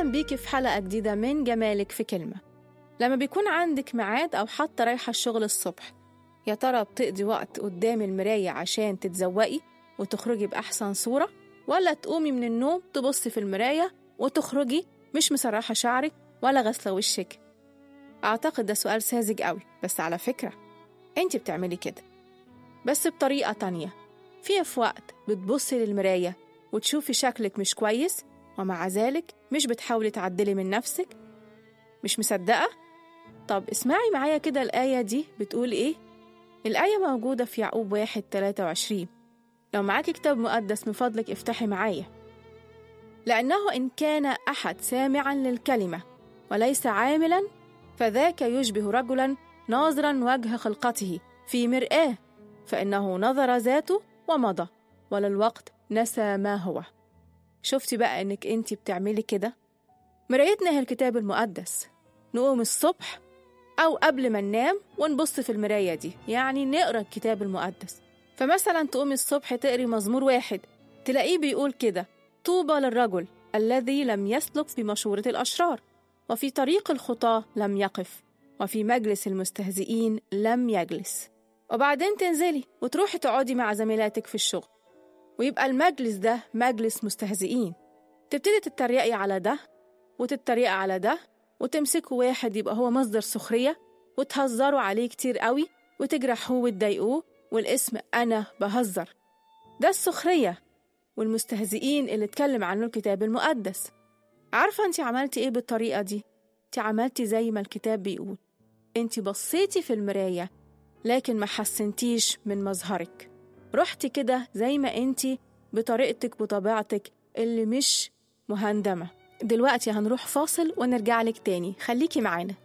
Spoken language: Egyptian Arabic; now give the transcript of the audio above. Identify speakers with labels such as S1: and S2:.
S1: أهلا بيكي في حلقة جديدة من جمالك في كلمة لما بيكون عندك ميعاد أو حتى رايحة الشغل الصبح يا ترى بتقضي وقت قدام المراية عشان تتزوقي وتخرجي بأحسن صورة ولا تقومي من النوم تبصي في المراية وتخرجي مش مسرحة شعرك ولا غسلة وشك أعتقد ده سؤال ساذج قوي بس على فكرة أنت بتعملي كده بس بطريقة تانية في في وقت بتبصي للمراية وتشوفي شكلك مش كويس ومع ذلك مش بتحاولي تعدلي من نفسك مش مصدقة؟ طب اسمعي معايا كده الآية دي بتقول إيه؟ الآية موجودة في يعقوب واحد تلاتة وعشرين لو معاكي كتاب مقدس من فضلك افتحي معايا لأنه إن كان أحد سامعا للكلمة وليس عاملا فذاك يشبه رجلا ناظرا وجه خلقته في مرآة فإنه نظر ذاته ومضى وللوقت نسى ما هو شفتي بقى إنك أنت بتعملي كده مرايتنا هي الكتاب المقدس نقوم الصبح أو قبل ما ننام ونبص في المراية دي يعني نقرأ الكتاب المقدس فمثلا تقومي الصبح تقري مزمور واحد تلاقيه بيقول كده طوبى للرجل الذي لم يسلك في مشورة الأشرار وفي طريق الخطاة لم يقف وفي مجلس المستهزئين لم يجلس وبعدين تنزلي وتروحي تقعدي مع زميلاتك في الشغل ويبقى المجلس ده مجلس مستهزئين تبتدي تتريقي على ده وتتريقي على ده وتمسكوا واحد يبقى هو مصدر سخرية وتهزروا عليه كتير قوي وتجرحوه وتضايقوه والاسم أنا بهزر ده السخرية والمستهزئين اللي اتكلم عنه الكتاب المقدس عارفة انت عملتي ايه بالطريقة دي؟ انت عملتي زي ما الكتاب بيقول انت بصيتي في المراية لكن ما حسنتيش من مظهرك رحتي كده زي ما انت بطريقتك وطبيعتك اللي مش مهندمة دلوقتي هنروح فاصل ونرجع لك تاني خليكي معانا